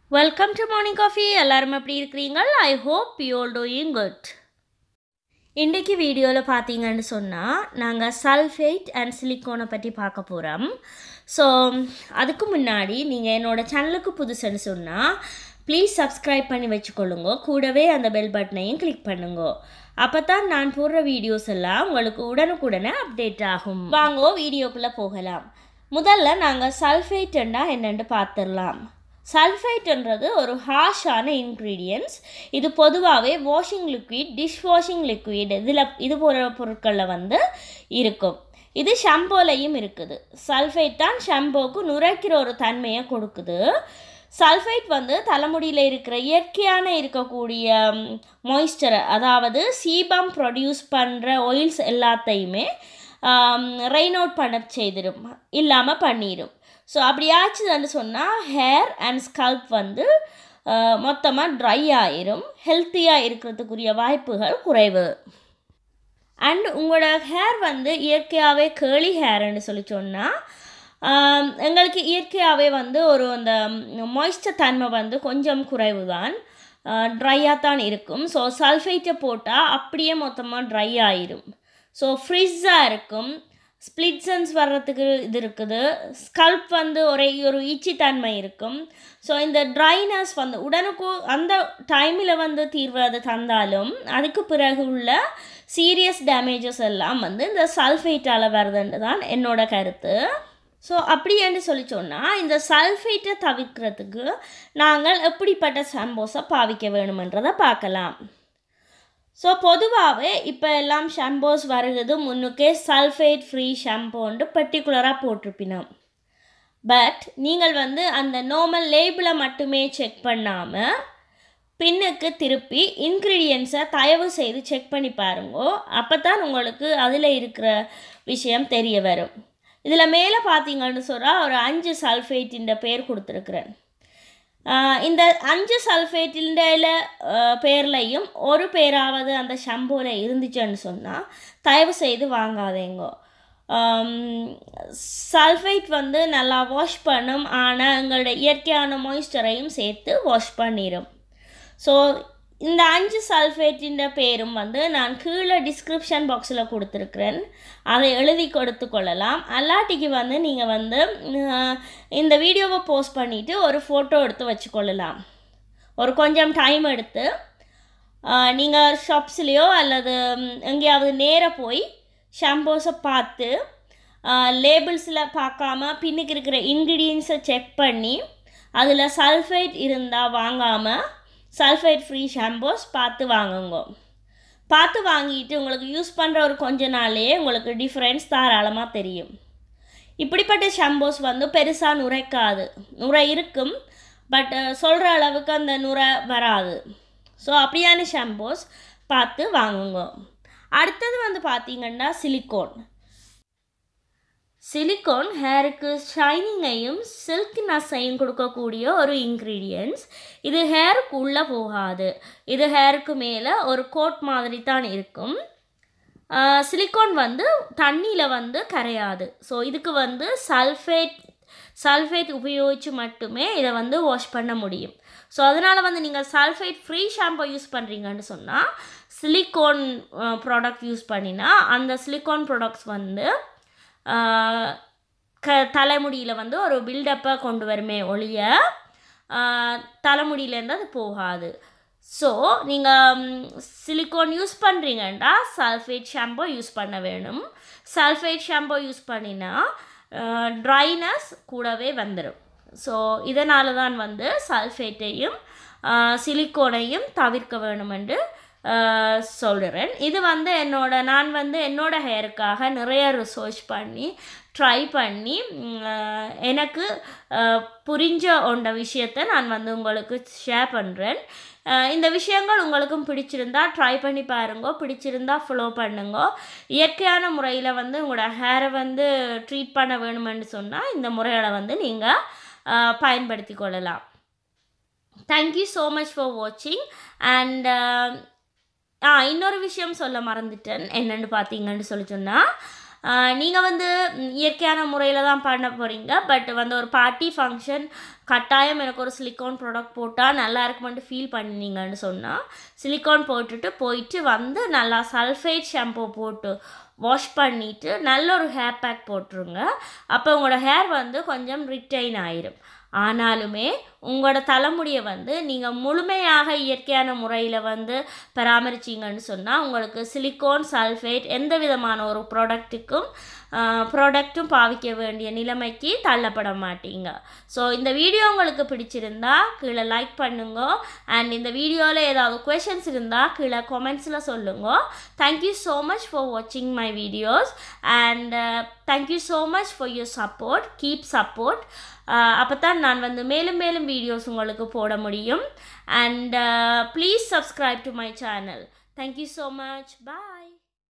welcome to morning coffee எல்லாரும் எப்படி இருக்கிறீங்க I hope you all doing good இன்றைக்கி வீடியோவில் பார்த்தீங்கன்னு சொன்னால் நாங்கள் சல்ஃபேட் அண்ட் சிலிக்கோனை பற்றி பார்க்க போகிறோம் ஸோ அதுக்கு முன்னாடி நீங்கள் என்னோடய சேனலுக்கு புதுசுன்னு சொன்னால் ப்ளீஸ் சப்ஸ்கிரைப் பண்ணி வச்சுக்கொள்ளுங்க கூடவே அந்த பெல் பட்டனையும் கிளிக் பண்ணுங்க அப்போ தான் நான் போடுற வீடியோஸ் எல்லாம் உங்களுக்கு உடனுக்குடனே அப்டேட் ஆகும் வாங்கோ வீடியோக்குள்ளே போகலாம் முதல்ல நாங்கள் சல்ஃபேட்டுன்னா என்னென்னு பார்த்துடலாம் சல்ஃபைட்ன்றது ஒரு ஹாஷான இன்க்ரீடியன்ஸ் இது பொதுவாகவே washing liquid dish washing liquid இதில் இது போன்ற பொருட்களில் வந்து இருக்கும் இது ஷாம்போலையும் இருக்குது சல்ஃபைட் தான் ஷாம்போவுக்கு நுரைக்கிற ஒரு தன்மையை கொடுக்குது சல்ஃபைட் வந்து தலைமுடியில் இருக்கிற இயற்கையான இருக்கக்கூடிய மாய்ஸ்டரை அதாவது சீபம் ப்ரொடியூஸ் பண்ணுற ஆயில்ஸ் எல்லாத்தையுமே ரெயின் அவுட் பண்ண செய்திடும் இல்லாமல் பண்ணிடும் ஸோ அப்படி ஆச்சுதுன்னு சொன்னால் ஹேர் அண்ட் ஸ்கல்ப் வந்து மொத்தமாக ட்ரை ஆயிரும் ஹெல்த்தியாக இருக்கிறதுக்குரிய வாய்ப்புகள் குறைவு அண்ட் உங்களோட ஹேர் வந்து இயற்கையாகவே கேர்லி ஹேர்னு சொல்லி சொன்னால் எங்களுக்கு இயற்கையாகவே வந்து ஒரு அந்த மாய்ஸ்டர் தன்மை வந்து கொஞ்சம் குறைவு தான் ட்ரையாக தான் இருக்கும் ஸோ சல்ஃபைட்டை போட்டால் அப்படியே மொத்தமாக ட்ரை ஆயிரும் ஸோ ஃப்ரிட்ஸாக இருக்கும் ஸ்ப்ளிட்சன்ஸ் வர்றதுக்கு இது இருக்குது ஸ்கல்ப் வந்து ஒரே ஒரு ஈச்சி தன்மை இருக்கும் ஸோ இந்த ட்ரைனஸ் வந்து உடனுக்கு அந்த டைமில் வந்து தீர்வு அது தந்தாலும் அதுக்கு பிறகு உள்ள சீரியஸ் டேமேஜஸ் எல்லாம் வந்து இந்த சல்ஃபேட்டால் வருதுன்னு தான் என்னோட கருத்து ஸோ அப்படின்னு சொல்லி சொன்னால் இந்த சல்ஃபேட்டை தவிர்க்கிறதுக்கு நாங்கள் எப்படிப்பட்ட ஷாம்போஸை பாவிக்க வேணுமென்றதை பார்க்கலாம் ஸோ பொதுவாகவே இப்போ எல்லாம் ஷாம்போஸ் வருகிறது முன்னுக்கே சல்ஃபேட் ஃப்ரீ ஷாம்போன்ட்டு பர்டிகுலராக போட்டிருப்பினோம் பட் நீங்கள் வந்து அந்த நார்மல் லேபிளை மட்டுமே செக் பண்ணாமல் பின்னுக்கு திருப்பி இன்க்ரீடியன்ஸை தயவு செய்து செக் பண்ணி பாருங்கோ அப்போ தான் உங்களுக்கு அதில் இருக்கிற விஷயம் தெரிய வரும் இதில் மேலே பார்த்தீங்கன்னு சொன்னால் ஒரு அஞ்சு சல்ஃபேட்டின் பேர் கொடுத்துருக்குறேன் இந்த அஞ்சு சல்ஃபேட்டின் பேர்லையும் ஒரு பேராவது அந்த ஷம்போவில் இருந்துச்சுன்னு சொன்னால் தயவு செய்து வாங்காதேங்கோ சல்ஃபைட் வந்து நல்லா வாஷ் பண்ணும் ஆனால் எங்களோட இயற்கையான மாய்ஸ்டரையும் சேர்த்து வாஷ் பண்ணிடும் ஸோ இந்த அஞ்சு சல்ஃபேட்டின் பேரும் வந்து நான் கீழே டிஸ்கிரிப்ஷன் பாக்ஸில் கொடுத்துருக்குறேன் அதை எழுதி கொடுத்து கொள்ளலாம் அல்லாட்டிக்கு வந்து நீங்கள் வந்து இந்த வீடியோவை போஸ்ட் பண்ணிவிட்டு ஒரு ஃபோட்டோ எடுத்து வச்சுக்கொள்ளலாம் ஒரு கொஞ்சம் டைம் எடுத்து நீங்கள் ஷாப்ஸ்லேயோ அல்லது எங்கேயாவது நேராக போய் ஷாம்போஸை பார்த்து லேபிள்ஸில் பார்க்காம பின்னுக்கு இருக்கிற இன்க்ரீடியன்ஸை செக் பண்ணி அதில் சல்ஃபைட் இருந்தால் வாங்காமல் சல்ஃபைட் ஃப்ரீ ஷாம்போஸ் பார்த்து வாங்குங்க பார்த்து வாங்கிட்டு உங்களுக்கு யூஸ் பண்ணுற ஒரு கொஞ்ச நாள்லேயே உங்களுக்கு டிஃப்ரென்ஸ் தாராளமாக தெரியும் இப்படிப்பட்ட ஷாம்போஸ் வந்து பெருசாக நுரைக்காது நுரை இருக்கும் பட் சொல்கிற அளவுக்கு அந்த நுரை வராது ஸோ அப்படியான ஷாம்போஸ் பார்த்து வாங்குங்க அடுத்தது வந்து பார்த்திங்கன்னா சிலிக்கோன் சிலிக்கான் ஹேருக்கு ஷைனிங்கையும் சில்க்னஸையும் கொடுக்கக்கூடிய ஒரு இன்க்ரீடியன்ஸ் இது ஹேருக்கு உள்ளே போகாது இது ஹேருக்கு மேலே ஒரு கோட் மாதிரி தான் இருக்கும் சிலிக்கான் வந்து தண்ணியில் வந்து கரையாது ஸோ இதுக்கு வந்து சல்ஃபேட் சல்ஃபேட் உபயோகித்து மட்டுமே இதை வந்து வாஷ் பண்ண முடியும் ஸோ அதனால் வந்து நீங்கள் சல்ஃபேட் ஃப்ரீ ஷாம்பு யூஸ் பண்ணுறீங்கன்னு சொன்னால் சிலிக்கான் ப்ராடக்ட் யூஸ் பண்ணினா அந்த சிலிக்கான் ப்ராடக்ட்ஸ் வந்து க தலைமுடியில் வந்து ஒரு பில்டப்பை கொண்டு வருமே ஒழிய தலைமுடியிலேருந்து அது போகாது ஸோ நீங்கள் சிலிக்கான் யூஸ் பண்ணுறீங்கன்னா சல்ஃபேட் ஷாம்போ யூஸ் பண்ண வேணும் சல்ஃபேட் ஷாம்போ யூஸ் பண்ணினா ட்ரைனஸ் கூடவே வந்துடும் ஸோ இதனால தான் வந்து சல்ஃபேட்டையும் சிலிக்கோனையும் தவிர்க்க வேணுமென்று சொல்கிறேன் இது வந்து என்னோட நான் வந்து என்னோடய ஹேருக்காக நிறைய ரிசர்ச் பண்ணி ட்ரை பண்ணி எனக்கு புரிஞ்ச ஒன்ற விஷயத்தை நான் வந்து உங்களுக்கு ஷேர் பண்ணுறேன் இந்த விஷயங்கள் உங்களுக்கும் பிடிச்சிருந்தா ட்ரை பண்ணி பாருங்க பிடிச்சிருந்தா ஃபாலோ பண்ணுங்க இயற்கையான முறையில் வந்து உங்களோட ஹேரை வந்து ட்ரீட் பண்ண வேணுமென்னு சொன்னால் இந்த முறையில் வந்து நீங்கள் பயன்படுத்தி கொள்ளலாம் தேங்க்யூ ஸோ மச் ஃபார் வாட்சிங் அண்ட் ஆ இன்னொரு விஷயம் சொல்ல மறந்துட்டேன் என்னென்னு பார்த்தீங்கன்னு சொல்லி சொன்னால் நீங்கள் வந்து ம், இயற்கையான முறையில் தான் பண்ண போகிறீங்க பட் வந்து ஒரு பார்ட்டி ஃபங்க்ஷன் கட்டாயம் எனக்கு ஒரு சிலிக்கான் ப்ராடக்ட் போட்டால் நல்லா இருக்குமென்ட்டு ஃபீல் பண்ணினீங்கன்னு சொன்னால் சிலிக்கான் போட்டுட்டு போயிட்டு வந்து நல்லா சல்ஃபேட் ஷாம்பு போட்டு வாஷ் பண்ணிவிட்டு நல்ல ஒரு ஹேர் பேக் போட்டுருங்க அப்போ உங்களோட ஹேர் வந்து கொஞ்சம் ரிட்டைன் ஆயிரும் ஆனாலுமே உங்களோட தலைமுடியை வந்து நீங்கள் முழுமையாக இயற்கையான முறையில் வந்து பராமரிச்சிங்கன்னு சொன்னால் உங்களுக்கு சிலிக்கான் சல்ஃபேட் எந்த விதமான ஒரு ப்ராடக்ட்டுக்கும் ப்ராடக்ட்டும் பாவிக்க வேண்டிய நிலைமைக்கு தள்ளப்பட மாட்டீங்க ஸோ இந்த வீடியோ உங்களுக்கு பிடிச்சிருந்தா கீழே லைக் பண்ணுங்க அண்ட் இந்த வீடியோவில் ஏதாவது கொஷின்ஸ் இருந்தால் கீழே கொமெண்ட்ஸில் சொல்லுங்க தேங்க்யூ ஸோ மச் ஃபார் வாட்சிங் my videos and thank you so much for your support keep support அப்போ தான் நான் வந்து மேலும் மேலும் வீடியோஸ் உங்களுக்கு போட முடியும் and please subscribe to my channel thank you so much bye